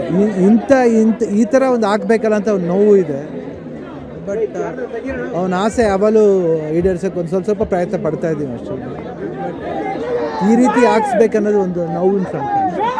E- ಇಂಥ ಇಂಥ ಈ ಥರ ಒಂದು ಆಗಬೇಕಲ್ಲ ಅಂತ ಒಂದು ನೋವು ಇದೆ ಬಟ್ ಅವನ ಆಸೆ ಯಾವಾಗಲೂ ಈಡೇರ್ಸೋಕೆ ಒಂದು ಸ್ವಲ್ಪ ಸ್ವಲ್ಪ ಪ್ರಯತ್ನ ಪಡ್ತಾ ಇದ್ದೀವಿ ಅಷ್ಟೇ ಈ ರೀತಿ ಹಾಕ್ಸ್ಬೇಕನ್ನೋದು ಒಂದು ನೋವಿನ ಸಂಕಟ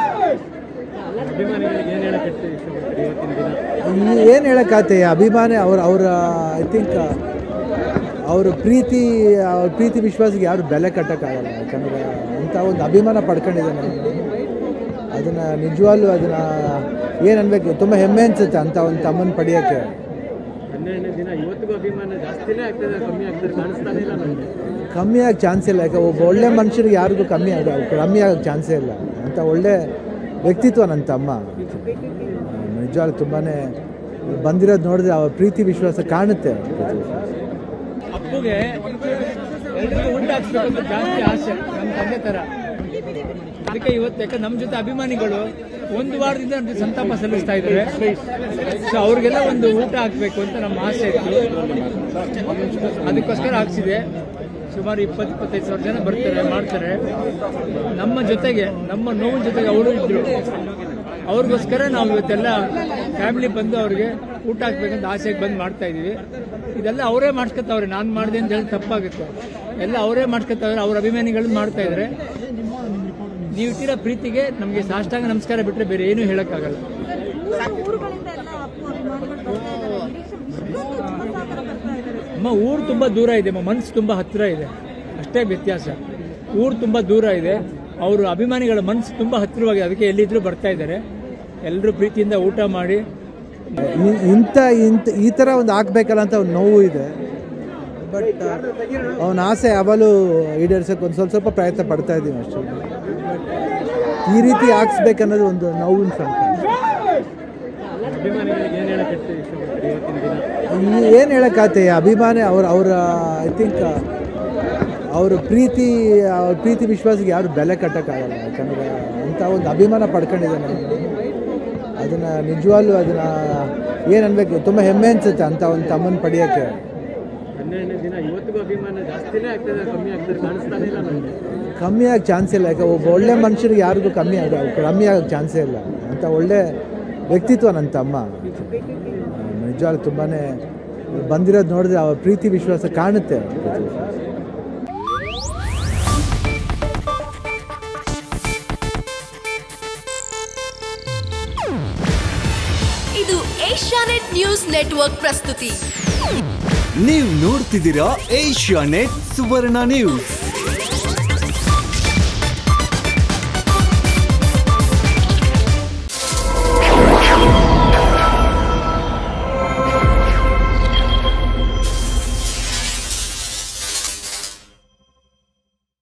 ಅಭಿಮಾನಿಗಳಿಗೆ ಏನು ಹೇಳಕ್ಕೆ ಇಷ್ಟಪಡ್ತೀರಿ ಇವತ್ತಿನ ದಿನ ಏನು ಹೇಳೋಕ್ಕಾಗ್ತದೆ ಅಭಿಮಾನಿ ಅವ್ರ ಅವರ ಐ ಥಿಂಕ್ ಅವ್ರ ಪ್ರೀತಿ ಅವ್ರ ಪ್ರೀತಿ ವಿಶ್ವಾಸಕ್ಕೆ ಯಾರು ಬೆಲೆ ಕಟ್ಟೋಕ್ಕಾಗಲ್ಲ ಯಾಕಂದರೆ ಅಂಥ ಒಂದು ಅಭಿಮಾನ ಪಡ್ಕೊಂಡಿದ್ದಾನೆ ಅದನ್ನು ನಿಜವಾಗ್ಲೂ ಅದನ್ನು ಏನು ಅನ್ಬೇಕು ತುಂಬ ಹೆಮ್ಮೆ ಅನ್ಸುತ್ತೆ ಅಂಥ ಒಂದು ತಮ್ಮನ ಪಡೆಯೋಕ್ಕೆ ಹನ್ನೆರಡನೇ ದಿನ ಇವತ್ತಿಗೂ ಅಭಿಮಾನ ಜಾಸ್ತಿನೇ ಆಗ್ತದೆ ಕಮ್ಮಿ ಆಗ್ತದೆ ಕಾಣಿಸ್ತಾನೆ ಇಲ್ಲ ನನಗೆ ಕಮ್ಮಿ ಆಗೋ ಚಾನ್ಸೇ ಇಲ್ಲ ಯಾಕೆ ಒಬ್ಬ ಒಳ್ಳೆ ಮನುಷ್ಯರಿಗೆ ಯಾರಿಗೂ ಕಮ್ಮಿ ಆಗ ಕಮ್ಮಿ ಆಗೋಕ್ಕೆ ಚಾನ್ಸೇ ಇಲ್ಲ ಅಂಥ ಒಳ್ಳೆ ವ್ಯಕ್ತಿತ್ವ ನನ್ನ ತಮ್ಮ ನಿಜವಾಗ್ಲೂ ತುಂಬಾ ಬಂದಿರೋದು ನೋಡಿದ್ರೆ ಅವ್ರ ಪ್ರೀತಿ ವಿಶ್ವಾಸ ಕಾಣುತ್ತೆ ಅಪ್ಪುಗೆ ಎಲ್ರಿಗೂ ಊಟ ಹಾಕ್ಸ್ಬೇಕು ಅಂತ ಜಾಸ್ತಿ ಆಸೆ ನಮ್ಮ ತಂದೆ ಥರ ಅದಕ್ಕೆ ಇವತ್ತು ಯಾಕಂದ್ರೆ ನಮ್ಮ ಜೊತೆ ಅಭಿಮಾನಿಗಳು ಒಂದು ವಾರದಿಂದ ನಮ್ಗೆ ಸಂತಾಪ ಸಲ್ಲಿಸ್ತಾ ಇದ್ದಾರೆ ಸೊ ಅವ್ರಿಗೆಲ್ಲ ಒಂದು ಊಟ ಹಾಕಬೇಕು ಅಂತ ನಮ್ಮ ಆಸೆ ಇತ್ತು ಅದಕ್ಕೋಸ್ಕರ ಹಾಕ್ಸಿದೆ ಸುಮಾರು ಇಪ್ಪತ್ತು ಇಪ್ಪತ್ತೈದು ಸಾವಿರ ಜನ ಬರ್ತಾರೆ ಮಾಡ್ತಾರೆ ನಮ್ಮ ಜೊತೆಗೆ ನಮ್ಮ ನೋವಿನ ಜೊತೆಗೆ ಅವರು ಇದ್ರು ಅವ್ರಿಗೋಸ್ಕರ ನಾವು ಇವತ್ತೆಲ್ಲ ಫ್ಯಾಮಿಲಿ ಬಂದು ಅವ್ರಿಗೆ ಊಟ ಹಾಕ್ಬೇಕಂತ ಆಸೆಗೆ ಬಂದು ಮಾಡ್ತಾ ಇದೀವಿ ಇದೆಲ್ಲ ಅವರೇ ಮಾಡ್ಸ್ಕೊತಾವ್ರೆ ನಾನು ಮಾಡಿದೆ ಅಂತ ಹೇಳಿ ತಪ್ಪಾಗುತ್ತೆ ಎಲ್ಲ ಅವರೇ ಮಾಡ್ಸ್ಕೊತಾವ್ರೆ ಅವ್ರ ಅಭಿಮಾನಿಗಳು ಮಾಡ್ತಾ ಇದ್ದಾರೆ ನೀವು ಇಟ್ಟಿರೋ ಪ್ರೀತಿಗೆ ನಮಗೆ ಸಾಷ್ಟಾಂಗ ನಮಸ್ಕಾರ ಬಿಟ್ಟರೆ ಬೇರೆ ಏನೂ ಹೇಳೋಕ್ಕಾಗಲ್ಲ ಊರುಗಳಿಂದ ಎಲ್ಲ ಅಪ್ಪು ಅಭಿಮಾನಿಗಳು ಬರ್ತಾ ಇದ್ದಾರೆ ನಿರೀಕ್ಷೆ ಇಷ್ಟೊಂದು ಜನ ಬರ್ತಾ ಇದ್ದಾರೆ ಅಮ್ಮ ಊರು ತುಂಬ ದೂರ ಇದೆ ಅಮ್ಮ ಮನಸ್ಸು ತುಂಬ ಹತ್ತಿರ ಇದೆ ಅಷ್ಟೇ ವ್ಯತ್ಯಾಸ ಊರು ತುಂಬ ದೂರ ಇದೆ ಅವರು ಅಭಿಮಾನಿಗಳ ಮನಸ್ಸು ತುಂಬ ಹತ್ತಿರವಾಗಿದೆ ಅದಕ್ಕೆ ಎಲ್ಲಿದ್ರೂ ಬರ್ತಾ ಇದ್ದಾರೆ ಎಲ್ಲರೂ ಪ್ರೀತಿಯಿಂದ ಊಟ ಮಾಡಿ ಇ- ಇಂಥ ಇಂಥ ಈ ಥರ ಒಂದು ಆಗಬೇಕಲ್ಲ ಅಂತ ಒಂದು ನೋವು ಇದೆ ಬಟ್ ಅವನ ಆಸೆ ಯಾವಾಗಲೂ ಈಡೇರ್ಸೋಕೆ ಒಂದು ಸ್ವಲ್ಪ ಸ್ವಲ್ಪ ಪ್ರಯತ್ನ ಪಡ್ತಾ ಇದ್ದೀವಿ ಅಷ್ಟೇ ಈ ರೀತಿ ಹಾಕ್ಸ್ಬೇಕನ್ನೋದು ಒಂದು ನೋವಿನ ಸಂಕಟ ಅಭಿಮಾನಿಗಳಿಗೆ ಏನು ಹೇಳಕ್ಕೆ ಇಷ್ಟಪಡ್ತೀರಿ ಇವತ್ತಿನ ದಿನ ಏನು ಹೇಳೋಕ್ಕಾಗ್ತದೆ ಅಭಿಮಾನಿ ಅವ್ರ ಅವರ ಐ ಥಿಂಕ್ ಅವ್ರ ಪ್ರೀತಿ ಅವ್ರ ಪ್ರೀತಿ ವಿಶ್ವಾಸಕ್ಕೆ ಯಾರು ಬೆಲೆ ಕಟ್ಟೋಕ್ಕಾಗಲ್ಲ ಯಾಕಂದರೆ ಅಂಥ ಒಂದು ಅಭಿಮಾನ ಪಡ್ಕೊಂಡಿದ್ದಾನೆ ಅದನ್ನು ನಿಜವಾಗ್ಲೂ ಅದನ್ನು ಏನು ಅನ್ಬೇಕು ತುಂಬ ಹೆಮ್ಮೆ ಅನ್ಸುತ್ತೆ ಅಂಥ ಒಂದು ತಮ್ಮನ ಪಡೆಯೋಕ್ಕೆ ಹನ್ನೆರಡನೇ ದಿನ ಇವತ್ತಿಗೂ ಅಭಿಮಾನ ಜಾಸ್ತಿನೇ ಆಗ್ತದೆ ಕಮ್ಮಿ ಆಗ್ತದೆ ಕಾಣಿಸ್ತಾನೆ ಇಲ್ಲ ನನಗೆ ಕಮ್ಮಿ ಆಗೋಕ್ಕೆ ಚಾನ್ಸ್ ಇಲ್ಲ ಯಾಕೆ ಒಬ್ಬ ಒಳ್ಳೆ ಮನುಷ್ಯರಿಗೆ ಯಾರಿಗೂ ಕಮ್ಮಿ ಆಗ ಕಮ್ಮಿ ಆಗೋಕ್ಕೆ ಚಾನ್ಸೇ ಇಲ್ಲ ಅಂಥ ಒಳ್ಳೆ ವ್ಯಕ್ತಿತ್ವ ನನ್ನ ತಮ್ಮ ನಿಜವಾಗ್ಲೂ ತುಂಬಾ ಬಂದಿರೋದು ನೋಡಿದ್ರೆ ಅವ್ರ ಪ್ರೀತಿ ವಿಶ್ವಾಸ ಕಾಣುತ್ತೆ ಇದು ಏಷ್ಯಾನೆಟ್ ನ್ಯೂಸ್ ನೆಟ್ವರ್ಕ್ ಪ್ರಸ್ತುತಿ ನೀವು ನೋಡ್ತಿದ್ದೀರಾ ಏಷ್ಯಾ ನೆಟ್ ಸುವರ್ಣ ನ್ಯೂಸ್